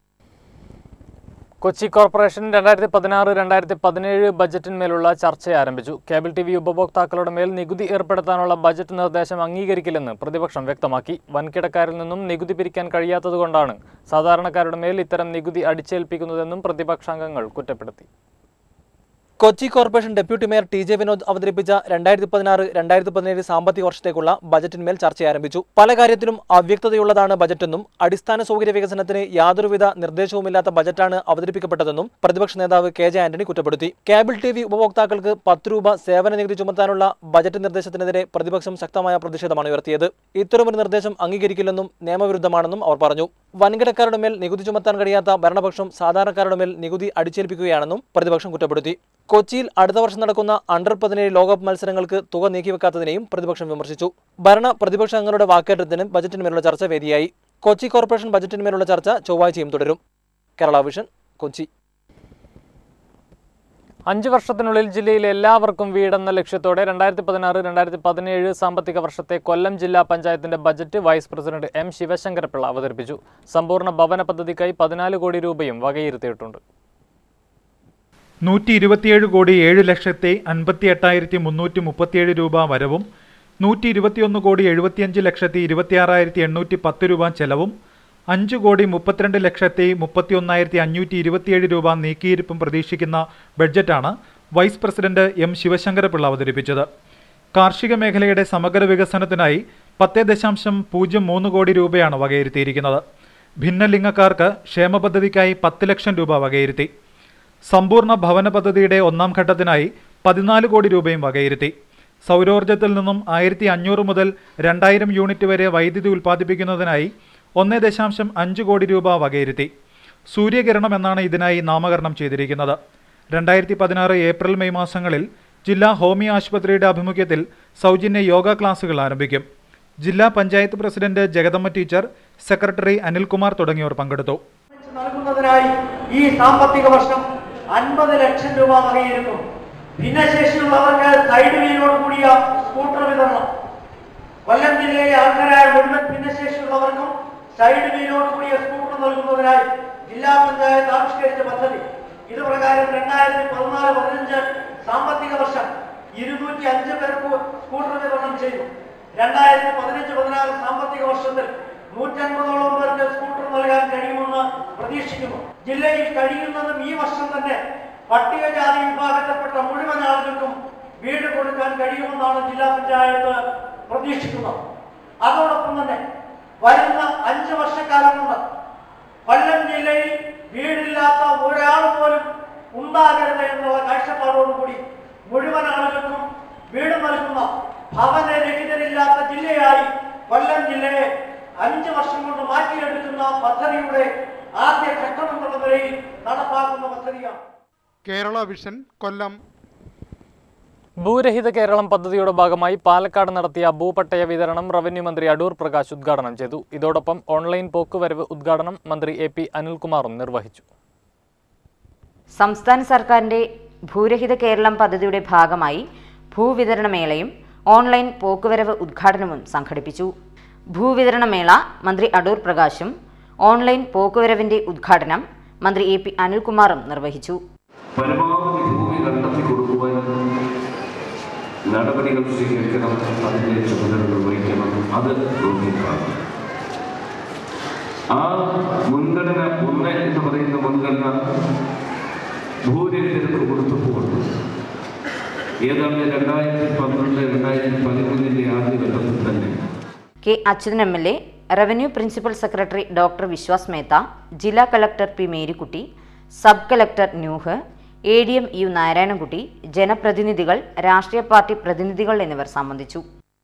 Speaker 1: Kochi corporation രണ്ടായിരത്തി പതിനാറ് രണ്ടായിരത്തി പതിനേഴ് ബജറ്റിന്മേലുള്ള ചർച്ച ആരംഭിച്ചു കേബിൾ ടി വി ഉപഭോക്താക്കളുടെ മേൽ നികുതി ഏർപ്പെടുത്താനുള്ള ബജറ്റ് നിർദ്ദേശം അംഗീകരിക്കില്ലെന്ന് പ്രതിപക്ഷം വ്യക്തമാക്കി വൻകിടക്കാരിൽ നിന്നും നികുതി പിരിക്കാൻ കഴിയാത്തതുകൊണ്ടാണ് സാധാരണക്കാരുടെ മേൽ ഇത്തരം നികുതി അടിച്ചേൽപ്പിക്കുന്നതെന്നും പ്രതിപക്ഷാംഗങ്ങൾ കുറ്റപ്പെടുത്തി
Speaker 5: Kochi corporation deputy mayor T J Vinod അവതരിപ്പിച്ച രണ്ടായിരത്തി പതിനാറ് രണ്ടായിരത്തി പതിനേഴ് സാമ്പത്തിക വർഷത്തേക്കുള്ള ബജറ്റിന്മേൽ ചർച്ച ആരംഭിച്ചു പല കാര്യത്തിലും അവ്യക്തതയുള്ളതാണ് ബജറ്റെന്നും അടിസ്ഥാന സൗകര്യ വികസനത്തിന് യാതൊരുവിധ നിർദ്ദേശവുമില്ലാത്ത ബജറ്റാണ് അവതരിപ്പിക്കപ്പെട്ടതെന്നും പ്രതിപക്ഷ നേതാവ് കെ ജെ ആന്റണി കുറ്റപ്പെടുത്തി കേബിൾ ടി വി ഉപഭോക്താക്കൾക്ക് പത്ത് രൂപ സേവന നികുതി ചുമത്താനുള്ള ബജറ്റ് നിർദ്ദേശത്തിനെതിരെ പ്രതിപക്ഷം ശക്തമായ പ്രതിഷേധമാണ് ഉയർത്തിയത് ഇത്തരമൊരു നിർദ്ദേശം അംഗീകരിക്കില്ലെന്നും നിയമവിരുദ്ധമാണെന്നും അവർ പറഞ്ഞു വൻകിടക്കാരുടെ മേൽ നികുതി ചുമത്താൻ കഴിയാത്ത ഭരണപക്ഷം സാധാരണക്കാരുടെ മേൽ നികുതി അടിച്ചേൽപ്പിക്കുകയാണെന്നും പ്രതിപക്ഷം കുറ്റപ്പെടുത്തി കൊച്ചിയിൽ അടുത്ത വർഷം നടക്കുന്ന അണ്ടർ പതിനേഴ് ലോകകപ്പ് മത്സരങ്ങൾക്ക് തുക നീക്കിവെക്കാത്തതിനെയും പ്രതിപക്ഷം വിമർശിച്ചു ഭരണ പ്രതിപക്ഷ അംഗങ്ങളുടെ വാക്കേറ്റത്തിനും ബജറ്റിന്മേലുള്ള ചർച്ച വേദിയായി കൊച്ചി കോർപ്പറേഷൻ ബജറ്റിന്മേലുള്ള ചർച്ച ചൊവ്വാഴ്ചയും തുടരും കേരള വിഷൻ കൊച്ചി
Speaker 1: അഞ്ച് വർഷത്തിനുള്ളിൽ ജില്ലയിലെ എല്ലാവർക്കും വീടെന്ന ലക്ഷ്യത്തോടെ രണ്ടായിരത്തി പതിനാറ് രണ്ടായിരത്തി പതിനേഴ് സാമ്പത്തിക വർഷത്തെ കൊല്ലം ജില്ലാ പഞ്ചായത്തിന്റെ budget vice president M Sivasankarapillai അവതരിപ്പിച്ചു സമ്പൂർണ്ണ ഭവന പദ്ധതിക്കായി പതിനാല് കോടി രൂപയും വകയിരുത്തിയിട്ടുണ്ട്
Speaker 9: നൂറ്റി ഇരുപത്തിയേഴ് കോടി ഏഴ് ലക്ഷത്തി അൻപത്തി എട്ടായിരത്തി മുന്നൂറ്റി മുപ്പത്തിയേഴ് രൂപ വരവും നൂറ്റി ഇരുപത്തിയൊന്ന് കോടി എഴുപത്തിയഞ്ച് ലക്ഷത്തി ഇരുപത്തിയാറായിരത്തി എണ്ണൂറ്റി പത്ത് രൂപ ചെലവും അഞ്ച് കോടി മുപ്പത്തിരണ്ട് ലക്ഷത്തി മുപ്പത്തിയൊന്നായിരത്തി അഞ്ഞൂറ്റി ഇരുപത്തിയേഴ് രൂപ നീക്കിയിരിപ്പും പ്രതീക്ഷിക്കുന്ന ബഡ്ജറ്റാണ് വൈസ് പ്രസിഡന്റ് എം ശിവശങ്കരപിള്ള അവതരിപ്പിച്ചത് കാർഷിക മേഖലയുടെ സമഗ്ര വികസനത്തിനായി പത്ത് ദശാംശം പൂജ്യം മൂന്ന് കോടി രൂപയാണ് വകയിരുത്തിയിരിക്കുന്നത് ഭിന്നലിംഗക്കാർക്ക് ക്ഷേമ പദ്ധതിക്കായി പത്ത് ലക്ഷം രൂപ വകയിരുത്തി സമ്പൂർണ്ണ ഭവന പദ്ധതിയുടെ ഒന്നാം ഘട്ടത്തിനായി പതിനാല് കോടി രൂപയും വകയിരുത്തി സൗരോർജ്ജത്തിൽ നിന്നും ആയിരത്തി അഞ്ഞൂറ് മുതൽ രണ്ടായിരം യൂണിറ്റ് വരെ വൈദ്യുതി ഉൽപ്പാദിപ്പിക്കുന്നതിനായി ഒന്ന് ദശാംശം അഞ്ച് കോടി രൂപ വകയിരുത്തി സൂര്യകിരണം എന്നാണ് ഇതിനായി നാമകരണം ചെയ്തിരിക്കുന്നത് രണ്ടായിരത്തി പതിനാറ് ഏപ്രിൽ മെയ് മാസങ്ങളിൽ ജില്ലാ ഹോമിയോ ആശുപത്രിയുടെ ആഭിമുഖ്യത്തിൽ സൗജന്യ യോഗ ക്ലാസുകൾ ആരംഭിക്കും ജില്ലാ panchayat president Jagadamma teacher secretary Anilkumar തുടങ്ങിയവർ പങ്കെടുത്തു
Speaker 10: നൽകുന്നതിനായി ഈ സാമ്പത്തിക വർഷം അൻപത് ലക്ഷം രൂപ വകയിരുന്നു ഭിന്നശേഷിയുള്ളവർക്ക് സൈഡ് വീലോട് കൂടിയ സ്കൂട്ടർ വിതരണം കൊല്ലം ജില്ലയിലെ അർഹരായ മുഴുവൻ ഭിന്നശേഷിയുള്ളവർക്കും സൈഡ് വീലോട് കൂടിയ സ്കൂട്ടർ നൽകുന്നതിനായി ജില്ലാ പഞ്ചായത്ത് ആവിഷ്കരിച്ച പദ്ധതി ഇത് പ്രകാരം രണ്ടായിരത്തി പതിനാല് പതിനഞ്ച് സാമ്പത്തിക വർഷം ഇരുന്നൂറ്റി അഞ്ച് പേർക്ക് സ്കൂട്ടർ വിതരണം ചെയ്തു രണ്ടായിരത്തി പതിനഞ്ച് പതിനാറ് സാമ്പത്തിക വർഷത്തിൽ നൂറ്റൻപതോളം പേർക്ക് സ്കൂട്ടർ നൽകാൻ കഴിയുമെന്ന് പ്രതീക്ഷിക്കുന്നു ജില്ലയിൽ കഴിയുന്നതും ഈ വർഷം തന്നെ പട്ടികജാതി വിഭാഗത്തിൽപ്പെട്ട മുഴുവൻ ആളുകൾക്കും വീട് കൊടുക്കാൻ കഴിയുമെന്നാണ് ജില്ലാ പഞ്ചായത്ത് പ്രതീക്ഷിക്കുന്നത് അതോടൊപ്പം തന്നെ വരുന്ന അഞ്ച് വർഷക്കാലം കൊണ്ട് കൊല്ലം ജില്ലയിൽ വീടില്ലാത്ത ഒരാൾ പോലും ഉണ്ടാകരുത് എന്നുള്ള കാഴ്ചപ്പാടോടുകൂടി മുഴുവൻ ആളുകൾക്കും വീട് നൽകുന്ന ഭവനരഹിതരില്ലാത്ത ജില്ലയായി കൊല്ലം ജില്ലയെ അഞ്ച് വർഷം കൊണ്ട് മാറ്റിയെടുക്കുന്ന പദ്ധതിയുടെ ആദ്യ ഘട്ടം എന്നുള്ള നിലയിൽ നടപ്പാക്കുന്ന പദ്ധതിയാണ്
Speaker 11: കേരള വിഷൻ കൊല്ലം
Speaker 1: ഭൂരഹിത കേരളം പദ്ധതിയുടെ ഭാഗമായി പാലക്കാട് നടത്തിയ ഭൂപട്ടയ വിതരണം റവന്യൂ മന്ത്രി അടൂർ പ്രകാശ് ഉദ്ഘാടനം ചെയ്തു ഇതോടൊപ്പം ഓൺലൈൻ പോക്കുവരവ് ഉദ്ഘാടനം മന്ത്രി എ പി അനിൽകുമാറും നിർവഹിച്ചു
Speaker 12: സംസ്ഥാന സർക്കാരിന്റെ ഭൂരഹിത കേരളം പദ്ധതിയുടെ ഭാഗമായി ഭൂവിതരണ മേളയും ഓൺലൈൻ പോക്കുവരവ് ഉദ്ഘാടനവും സംഘടിപ്പിച്ചു ഭൂവിതരണ മേള മന്ത്രി അടൂർ പ്രകാശും ഓൺലൈൻ പോക്കുവരവിന്റെ ഉദ്ഘാടനം മന്ത്രി എ പി അനിൽകുമാറും നിർവഹിച്ചു
Speaker 13: പരമാവധി ഭൂമി കണ്ടെത്തി കൊടുക്കുവാൻ നടപടികൾ സ്വീകരിക്കണം അതിൻ്റെ ചുമതല നിർവഹിക്കണം അത് നോക്കിക്കാണും ആ മുൻഗണന ഒന്ന് എന്ന് പറയുന്ന മുൻഗണന ഭൂരഹിതർക്ക് കൊടുത്തപ്പോൾ ഏതാണ്ട് രണ്ടായിരത്തി പന്ത്രണ്ട് രണ്ടായിരത്തി പതിമൂന്നിൻ്റെ ആദ്യഘട്ടത്തിൽ തന്നെ
Speaker 12: K Achuthan M L A revenue principal secretary doctor Viswas Mehta ജില്ലാ collector P Marykutty sub collector Nuh A D M U Narayanankutty ജനപ്രതിനിധികൾ രാഷ്ട്രീയ പാർട്ടി പ്രതിനിധികൾ എന്നിവർ സംബന്ധിച്ചു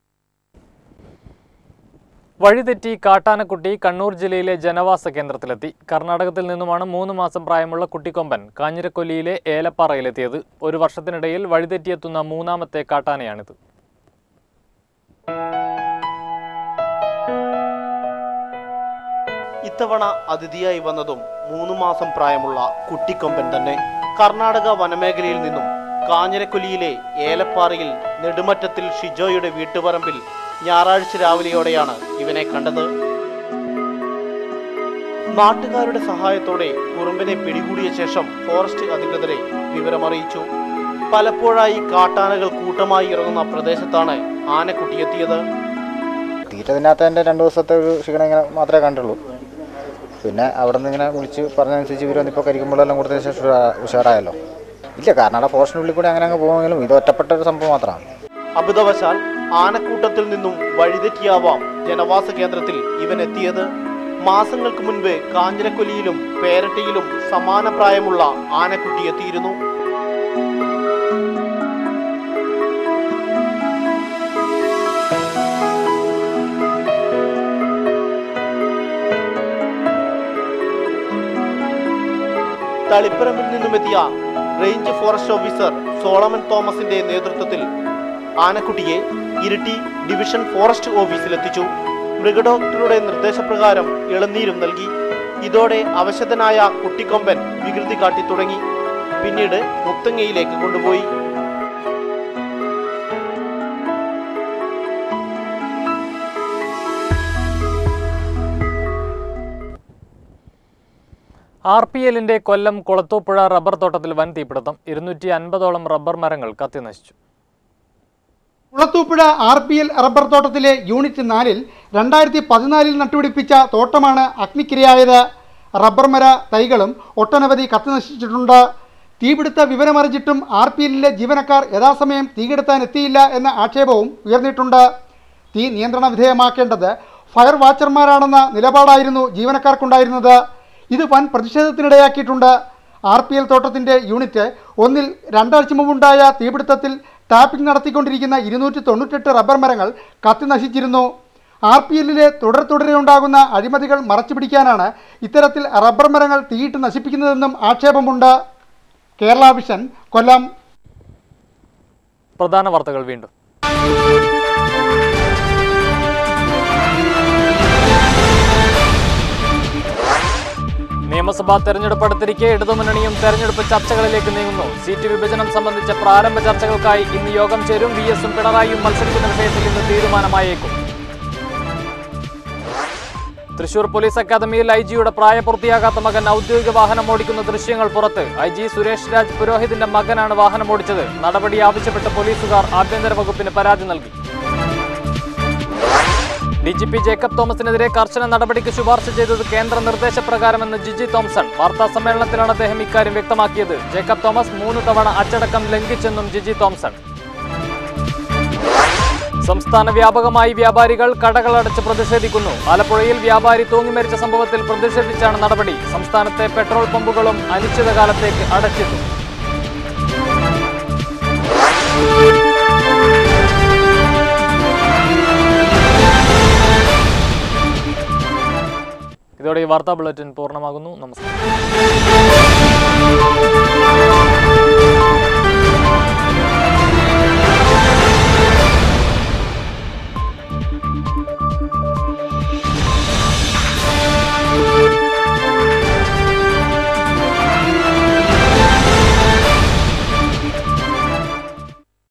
Speaker 1: വഴിതെറ്റി കാട്ടാനക്കുട്ടി കണ്ണൂർ ജില്ലയിലെ ജനവാസ കേന്ദ്രത്തിലെത്തി കർണാടകത്തിൽ നിന്നുമാണ് മൂന്ന് മാസം പ്രായമുള്ള കുട്ടിക്കൊമ്പൻ കാഞ്ഞിരക്കൊല്ലിയിലെ ഏലപ്പാറയിലെത്തിയത് ഒരു വർഷത്തിനിടയിൽ വഴിതെറ്റിയെത്തുന്ന മൂന്നാമത്തെ കാട്ടാനയാണിത്
Speaker 14: ഇത്തവണ അതിഥിയായി വന്നതും മൂന്ന് മാസം പ്രായമുള്ള കുട്ടിക്കൊമ്പൻ തന്നെ കർണാടക വനമേഖലയിൽ നിന്നും കാഞ്ഞിരക്കൊല്ലിയിലെ ഏലപ്പാറയിൽ നെടുമറ്റത്തിൽ ഷിജോയുടെ വീട്ടുപറമ്പിൽ ഞായറാഴ്ച രാവിലെയോടെയാണ് ഇവനെ കണ്ടത് നാട്ടുകാരുടെ സഹായത്തോടെ കുറുമ്പനെ പിടികൂടിയ ശേഷം ഫോറസ്റ്റ് അധികൃതരെ വിവരമറിയിച്ചു പലപ്പോഴായി കാട്ടാനകൾ കൂട്ടമായി ഇറങ്ങുന്ന പ്രദേശത്താണ് ആനക്കുട്ടിയെത്തിയത്
Speaker 15: തീറ്റ തിന്നാത്തതിൻ്റെ രണ്ട് ദിവസത്തെ ഒരു ക്ഷീണം ഇങ്ങനെ മാത്രമേ കണ്ടുള്ളൂ പിന്നെ അവിടെ നിന്ന് ഇങ്ങനെ വിളിച്ച് പറഞ്ഞതനുസരിച്ച് ഇവർ വന്നിപ്പോൾ കരിക്കുമ്പോഴെല്ലാം കൊടുത്തതിന് ശേഷം ഉഷാ- ഉഷാറായല്ലോ ഇല്ല കർണാടക ഫോറസ്റ്റിനുള്ളിൽ കൂടി അങ്ങനെ അങ്ങ് പോകുമെങ്കിലും ഇത് ഒറ്റപ്പെട്ട ഒരു സംഭവം മാത്രമാണ്
Speaker 14: അബദ്ധവശാൽ ആനക്കൂട്ടത്തിൽ നിന്നും വഴിതെറ്റിയാവാം ജനവാസ കേന്ദ്രത്തിൽ ഇവൻ എത്തിയത് മാസങ്ങൾക്ക് മുൻപ് കാഞ്ഞിരക്കൊല്ലിയിലും പേരട്ടിയിലും സമാന പ്രായമുള്ള ആനക്കുട്ടി എത്തിയിരുന്നു തളിപ്പറമ്പിൽ നിന്നുമെത്തിയ റേഞ്ച് ഫോറസ്റ്റ് ഓഫീസർ സോളമൻ തോമസിന്റെ നേതൃത്വത്തിൽ ആനക്കുട്ടിയെ ഇരിട്ടി ഡിവിഷൻ ഫോറസ്റ്റ് ഓഫീസിലെത്തിച്ചു മൃഗഡോക്ടറുടെ നിർദ്ദേശപ്രകാരം ഇളനീരും നൽകി ഇതോടെ അവശതനായ കുട്ടിക്കൊമ്പൻ വികൃതി കാട്ടി തുടങ്ങി പിന്നീട് മുത്തങ്ങയിലേക്ക് കൊണ്ടുപോയി
Speaker 1: ആർ പി എല്ലിന്റെ കൊല്ലം കുളത്തൂപ്പുഴ റബ്ബർ തോട്ടത്തിൽ വൻ തീപിടുത്തം ഇരുന്നൂറ്റി അൻപതോളം റബ്ബർ മരങ്ങൾ കത്തിനശിച്ചു
Speaker 11: Kulathupuzha R P L rubber തോട്ടത്തിലെ യൂണിറ്റ് നാലിൽ രണ്ടായിരത്തി പതിനാലിൽ നട്ടുപിടിപ്പിച്ച തോട്ടമാണ് അഗ്നിക്കിരയായത് റബ്ബർ മര തൈകളും ഒട്ടനവധി കത്തിനശിച്ചിട്ടുണ്ട് തീപിടുത്ത വിവരമറിഞ്ഞിട്ടും ആർ പി എല്ലിലെ ജീവനക്കാർ യഥാസമയം തീകെടുത്താൻ എത്തിയില്ല എന്ന ആക്ഷേപവും ഉയർന്നിട്ടുണ്ട് തീ നിയന്ത്രണ വിധേയമാക്കേണ്ടത് ഫയർ വാച്ചർമാരാണെന്ന നിലപാടായിരുന്നു ജീവനക്കാർക്കുണ്ടായിരുന്നത് ഇത് വൻ പ്രതിഷേധത്തിനിടയാക്കിയിട്ടുണ്ട് ആർ പി എൽ തോട്ടത്തിൻ്റെ യൂണിറ്റ് ഒന്നിൽ രണ്ടാഴ്ച മുമ്പുണ്ടായ തീപിടുത്തത്തിൽ ടാപ്പിംഗ് നടത്തിക്കൊണ്ടിരിക്കുന്ന ഇരുന്നൂറ്റി തൊണ്ണൂറ്റെട്ട് റബ്ബർ മരങ്ങൾ കത്തി നശിച്ചിരുന്നു ആർ പി എല്ലിലെ തുടർ തുടരെ ഉണ്ടാകുന്ന അഴിമതികൾ മറച്ചുപിടിക്കാനാണ് ഇത്തരത്തിൽ റബ്ബർ മരങ്ങൾ തീയിട്ട് നശിപ്പിക്കുന്നതെന്നും ആക്ഷേപമുണ്ട് കേരള വിഷൻ കൊല്ലം
Speaker 1: പ്രധാന വാർത്തകൾ വീണ്ടും നിയമസഭാ തെരഞ്ഞെടുപ്പ് അടുത്തിരിക്കെ ഇടതുമുന്നണിയും തെരഞ്ഞെടുപ്പ് ചർച്ചകളിലേക്ക് നീങ്ങുന്നു സീറ്റ് വിഭജനം സംബന്ധിച്ച പ്രാരംഭ ചർച്ചകൾക്കായി ഇന്ന് യോഗം ചേരും വി എസും പിണറായിയും മത്സരിക്കുന്ന വിഷയത്തിൽ ഇന്ന് തീരുമാനമായേക്കും തൃശൂർ പോലീസ് അക്കാദമിയിൽ ഐ ജിയുടെ പ്രായപൂർത്തിയാകാത്ത മകൻ ഔദ്യോഗിക വാഹനം ഓടിക്കുന്ന ദൃശ്യങ്ങൾ പുറത്ത് ഐ ജി സുരേഷ് രാജ് പുരോഹിതിന്റെ മകനാണ് വാഹനം ഓടിച്ചത് നടപടി ആവശ്യപ്പെട്ട് പോലീസുകാർ ആഭ്യന്തര വകുപ്പിന് പരാതി നൽകി ഡി ജി പി ജേക്കബ് തോമസിനെതിരെ കർശന നടപടിക്ക് ശുപാർശ ചെയ്തത് കേന്ദ്ര നിർദ്ദേശപ്രകാരമെന്ന് ജിജി തോംസൺ വാർത്താ സമ്മേളനത്തിലാണ് അദ്ദേഹം ഇക്കാര്യം വ്യക്തമാക്കിയത് ജേക്കബ് തോമസ് മൂന്ന് തവണ അച്ചടക്കം ലംഘിച്ചെന്നും ജിജി തോംസൺ സംസ്ഥാന വ്യാപകമായി വ്യാപാരികൾ കടകളടച്ച് പ്രതിഷേധിക്കുന്നു ആലപ്പുഴയിൽ വ്യാപാരി തൂങ്ങിമരിച്ച സംഭവത്തിൽ പ്രതിഷേധിച്ചാണ് നടപടി സംസ്ഥാനത്തെ പെട്രോൾ പമ്പുകളും അനിശ്ചിതകാലത്തേക്ക് അടച്ചിട്ടു ഇതോടെ ഈ വാർത്താ ബുള്ളറ്റിൻ പൂർണ്ണമാകുന്നു നമസ്കാരം